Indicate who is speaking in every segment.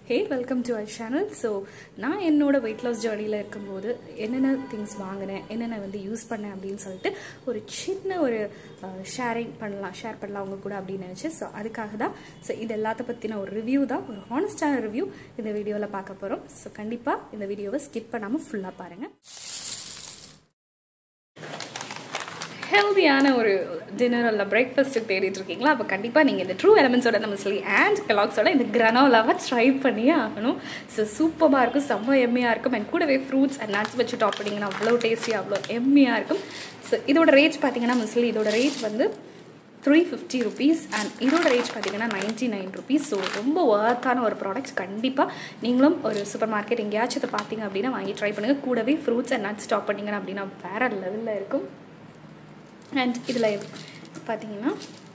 Speaker 1: hey welcome to our channel so நான் என்னோட weight loss ஜேர்னியில் இருக்கும்போது என்னென்ன திங்ஸ் வாங்கினேன் என்னென்ன வந்து யூஸ் பண்ணேன் அப்படின்னு சொல்லிட்டு ஒரு சின்ன ஒரு ஷேரிங் பண்ணலாம் ஷேர் பண்ணலாம் அவங்க கூட அப்படின்னு நினச்சி ஸோ அதுக்காக தான் ஸோ இது எல்லாத்த பற்றின ஒரு ரிவ்யூ தான் ஒரு ஹானஸ்டான ரிவ்யூ இந்த வீடியோவில் பார்க்க போகிறோம் ஸோ கண்டிப்பாக இந்த வீடியோவை ஸ்கிப் பண்ணாமல் ஃபுல்லாக பாருங்கள் ஹெல்தியான ஒரு டின்னர் இல்லை பிரேக்ஃபாஸ்ட்டுக்கு தேடிட்டு இருக்கீங்களா அப்போ கண்டிப்பாக நீங்கள் இந்த ட்ரூ எலமெண்ட்ஸோட நம்ம சொல்லி அண்ட் கலாக்ஸோட இந்த கிரனோலாவை ட்ரை பண்ணியே ஆகணும் ஸோ சூப்பராக இருக்கும் செம்ம எம்மியாக இருக்கும் அண்ட் கூடவே ஃப்ரூட்ஸ் அண்ட் நட்ஸ் வச்சு டாப் பண்ணிங்கன்னா அவ்வளோ டேஸ்டியாக அவ்வளோ எம்மியாக இருக்கும் ஸோ இதோட ரேட் பார்த்தீங்கன்னா மோஸ்ட்லி இதோட ரேட் வந்து த்ரீ ஃபிஃப்டி ருபீஸ் அண்ட் இதோட ரேட் பார்த்தீங்கன்னா நைன்ட்டி நைன் ருபீஸ் ஸோ ரொம்ப ஒர்த்தான ஒரு ப்ராடக்ட்ஸ் கண்டிப்பாக நீங்களும் ஒரு சூப்பர் மார்க்கெட் எங்கேயாச்சும் இதை பார்த்தீங்க அப்படின்னா வாங்கி ட்ரை பண்ணுங்கள் கூடவே ஃப்ரூட்ஸ் அண்ட் நட்ஸ் டாப் பண்ணிங்கன்னா அப்படின்னா வேறு லெவலில் இருக்கும் அண்ட் இதில் பார்த்தீங்கன்னா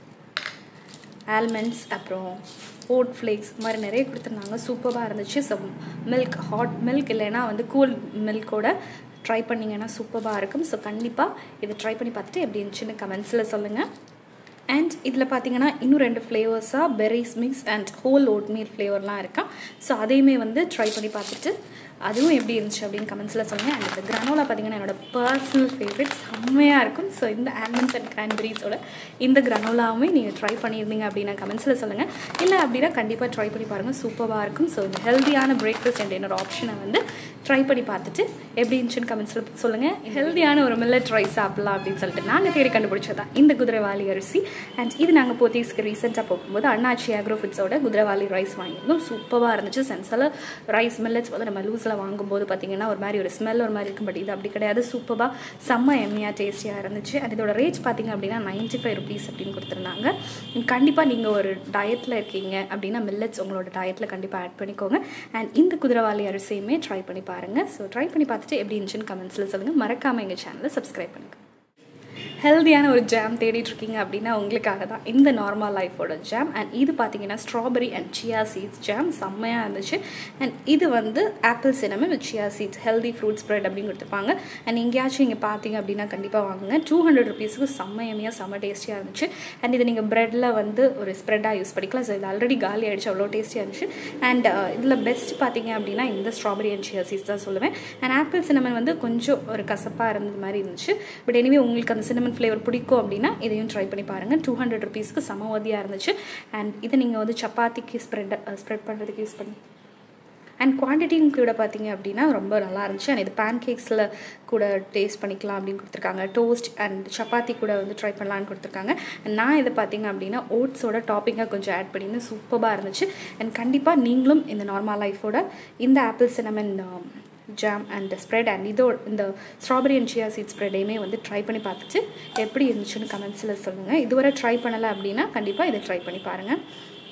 Speaker 1: ஆல்மண்ட்ஸ் அப்புறம் ஓட் ஃப்ளேக்ஸ் மாதிரி நிறைய கொடுத்துருந்தாங்க சூப்பராக இருந்துச்சு ஸோ மில்க் ஹாட் மில்க் இல்லைன்னா வந்து கூல் மில்கோட ட்ரை பண்ணிங்கன்னா சூப்பராக இருக்கும் ஸோ கண்டிப்பாக இதை ட்ரை பண்ணி பார்த்துட்டு எப்படி இருந்துச்சுன்னு கமெண்ட்ஸில் சொல்லுங்கள் அண்ட் இதில் பார்த்தீங்கன்னா இன்னும் ரெண்டு ஃப்ளேவர்ஸாக berries mix and whole oatmeal ஃப்ளேவர்லாம் இருக்கா ஸோ அதையுமே வந்து ட்ரை பண்ணி பார்த்துட்டு அதுவும் எப்படி இருந்துச்சு அப்படின்னு கமெண்ட்ஸில் சொல்லுங்கள் அண்ட் இந்த கிரானோலா பார்த்தீங்கன்னா என்னோட பர்சனல் ஃபேவரட் செம்மையாக இருக்கும் ஸோ இந்த ஆல்மண்ட்ஸ் அண்ட் கிரான்பெரிஸோட இந்த கிரானோலாவுமே நீங்கள் ட்ரை பண்ணியிருந்தீங்க அப்படின்னா கமெண்ட்ஸில் சொல்லுங்கள் இல்லை அப்படின்னா கண்டிப்பாக ட்ரை பண்ணி பாருங்கள் சூப்பராக இருக்கும் ஸோ இந்த ஹெல்த்தியான பிரேக்ஃபாஸ்ட் அண்ட் என்னோட ஆப்ஷனை வந்து ட்ரை பண்ணி பார்த்துட்டு எப்படி இருந்துச்சுன்னு கமெண்ட்ஸில் சொல்லுங்கள் ஹெல்த்தியான ஒரு மில்லட் ரைஸ் சாப்பிட்லாம் அப்படின்னு சொல்லிட்டு நாங்கள் தேடி கண்டுபிடிச்சதான் இந்த குதிரைவாலி அரிசி அண்ட் இது நாங்கள் போத்தீஸ்க்கு ரீசெண்டாக போகும்போது அண்ணாச்சி அக்ரோ ஃபுட்ஸோட குதிரைவாலி ரைஸ் வாங்கியிருந்தோம் சூப்பராக இருந்துச்சு சென்ஸில் ரைஸ் மில்லட்ஸ் வந்து நம்ம லூஸில் வாங்கும்போது பார்த்தீங்கன்னா ஒரு மாதிரி ஒரு ஸ்மெல் ஒரு மாதிரி இருக்கும் பட் இது அப்படி கிடையாது சூப்பராக செம்ம எம்மியாக டேஸ்டியாக இருந்துச்சு அண்ட் இதோட ரேட் பார்த்தீங்க அப்படின்னா நைன்ட்டி ஃபைவ் ருபீஸ் அப்படின்னு கொடுத்துருந்தாங்க கண்டிப்பாக நீங்கள் ஒரு டயட்டில் இருக்கீங்க அப்படின்னா மில்லட்ஸ் உங்களோட டயட்டில் கண்டிப்பாக ஆட் பண்ணிக்கோங்க அண்ட் இந்த குதிரைவாலி அரிசியுமே ட்ரை பண்ணி பாருங்கள் ஸோ ட்ரை பண்ணி பார்த்துட்டு எப்படி இருந்துச்சுன்னு கமெண்ட்ஸில் சொல்லுங்கள் மறக்காமல் எங்கள் சேனலை சப்ஸ்கிரைப் பண்ணுங்கள் ஹெல்த்தியான ஒரு ஜாம் தேடிட்டு இருக்கீங்க அப்படின்னா உங்களுக்காக தான் இந்த நார்மல் லைஃபோட ஜாம் அண்ட் இது பார்த்தீங்கன்னா strawberry and chia seeds jam செம்மையாக இருந்துச்சு அண்ட் இது வந்து apple cinnamon with chia seeds healthy fruit spread அப்படின்னு கொடுத்துருப்பாங்க அண்ட் எங்கேயாச்சும் இங்கே பார்த்தீங்க அப்படின்னா கண்டிப்பாக வாங்குங்க டூ ஹண்ட்ரட் ருபீஸுக்கு செம்மையமையாக செம்ம டேஸ்டியாக இருந்துச்சு அண்ட் இது நீங்கள் ப்ரெட்டில் வந்து ஒரு ஸ்ப்ரெட்டாக யூஸ் பண்ணிக்கலாம் ஸோ இது ஆல்ரெடி காலி ஆகிடுச்சு அவ்வளோ டேஸ்டியாக இருந்துச்சு அண்ட் இதில் பெஸ்ட் பார்த்தீங்க அப்படின்னா இந்த ஸ்ட்ராபெரி அண்ட் சியா சீட்ஸ் தான் சொல்லுவேன் அண்ட் ஆப்பிள் சினமன் வந்து கொஞ்சம் ஒரு கசப்பாக இருந்தது மாதிரி இருந்துச்சு பட் எனிவே உங்களுக்கு அந்த சினமன் ஃப்ளேவர் பிடிக்கும் அப்படின்னா இதையும் ட்ரை பண்ணி பாருங்கள் டூ ஹண்ட்ரட் ருபீஸ்க்கு சமவதியாக இருந்துச்சு அண்ட் இதை நீங்கள் வந்து சப்பாத்திக்கு ஸ்ப்ரெட் ஸ்ப்ரெட் பண்ணுறதுக்கு யூஸ் பண்ணி அண்ட் குவான்டிட்டியும் கூட பார்த்தீங்க அப்படின்னா ரொம்ப நல்லா இருந்துச்சு அண்ட் இது பேன் கேக்ஸில் கூட டேஸ்ட் பண்ணிக்கலாம் அப்படின்னு கொடுத்துருக்காங்க டோஸ்ட் அண்ட் சப்பாத்தி கூட வந்து ட்ரை பண்ணலான்னு கொடுத்துருக்காங்க நான் இதை பார்த்தீங்க அப்படின்னா ஓட்ஸோட டாப்பிங்காக கொஞ்சம் ஆட் பண்ணியிருந்து சூப்பராக இருந்துச்சு அண்ட் கண்டிப்பாக நீங்களும் இந்த நார்மல் லைஃபோட இந்த apple cinnamon jam and spread and இதோ இந்த ஸ்ட்ராபெரி அண்ட் சியா சீட் ஸ்ப்ரெட்டையுமே வந்து ட்ரை பண்ணி பார்த்துட்டு எப்படி இருந்துச்சுன்னு கமெண்ட்ஸில் சொல்லுங்கள் இதுவரை ட்ரை பண்ணலை அப்படின்னா கண்டிப்பாக இதை ட்ரை பண்ணி பாருங்கள்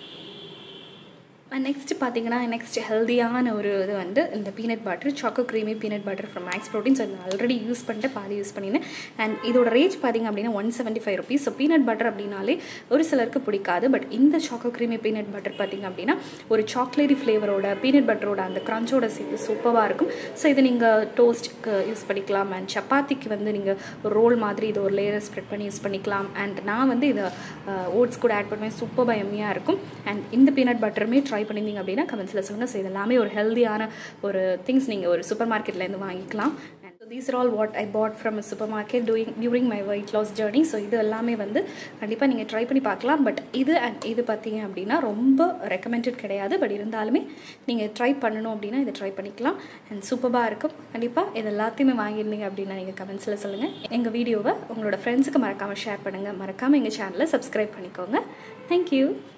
Speaker 1: நெக்ஸ்ட் பார்த்தீங்கன்னா நெக்ஸ்ட் ஹெல்தியான ஒரு இது வந்து இந்த peanut butter choco creamy peanut butter from Max Protein so நான் ஆல்ரெடி யூஸ் பண்ணிட்டு பாதி யூஸ் பண்ணினேன் அண்ட் இதோட ரேட் பார்த்தீங்க அப்படின்னா one seventy five rupees so peanut butter அப்படின்னாலே ஒரு சிலருக்கு பிடிக்காது பட் இந்த சாக்கோ க்ரீமி பீனட் பட்டர் பார்த்தீங்க அப்படின்னா ஒரு சாக்லேட்டி ஃப்ளேவரோட பீனட் பட்டரோட அந்த க்ரன்ச்சோட சேர்த்து சூப்பராக இருக்கும் ஸோ இதை நீங்கள் டோஸ்ட்டுக்கு யூஸ் பண்ணிக்கலாம் அண்ட் சப்பாத்திக்கு வந்து நீங்கள் ஒரு ரோல் மாதிரி இதை ஒரு லேயர் ஸ்ப்ரெட் பண்ணி யூஸ் பண்ணிக்கலாம் அண்ட் நான் வந்து இதை ஓட்ஸ் கூட ஆட் பண்ணுவேன் சூப்பராக எம்மியாக இருக்கும் அண்ட் இந்த பீனட் பட்டருமே ட்ரை பண்ணியிருந்தீங்க அப்படின்னா கமெண்ட்ஸில் சொல்லுங்கள் ஸோ இதெல்லாமே ஒரு ஹெல்தியான ஒரு திங்ஸ் நீங்கள் ஒரு சூப்பர் மார்க்கெட்லேருந்து வாங்கிக்கலாம் and these are all what I bought from super market doing during my weight loss journey so இது எல்லாமே வந்து கண்டிப்பாக நீங்கள் ட்ரை பண்ணி பார்க்கலாம் பட் இது அண்ட் இது பார்த்தீங்க அப்படின்னா ரொம்ப ரெக்கமெண்டட் கிடையாது பட் இருந்தாலுமே நீங்கள் ட்ரை பண்ணணும் அப்படின்னா இதை ட்ரை பண்ணிக்கலாம் அண்ட் சூப்பராக இருக்கும் கண்டிப்பாக இது எல்லாத்தையுமே வாங்கியிருந்தீங்க அப்படின்னா நீங்கள் கமெண்ட்ஸில் சொல்லுங்கள் எங்கள் வீடியோவை உங்களோட ஃப்ரெண்ட்ஸுக்கு மறக்காமல் ஷேர் பண்ணுங்கள் மறக்காமல் எங்கள் சேனலை சப்ஸ்கிரைப் பண்ணிக்கோங்க தேங்க்யூ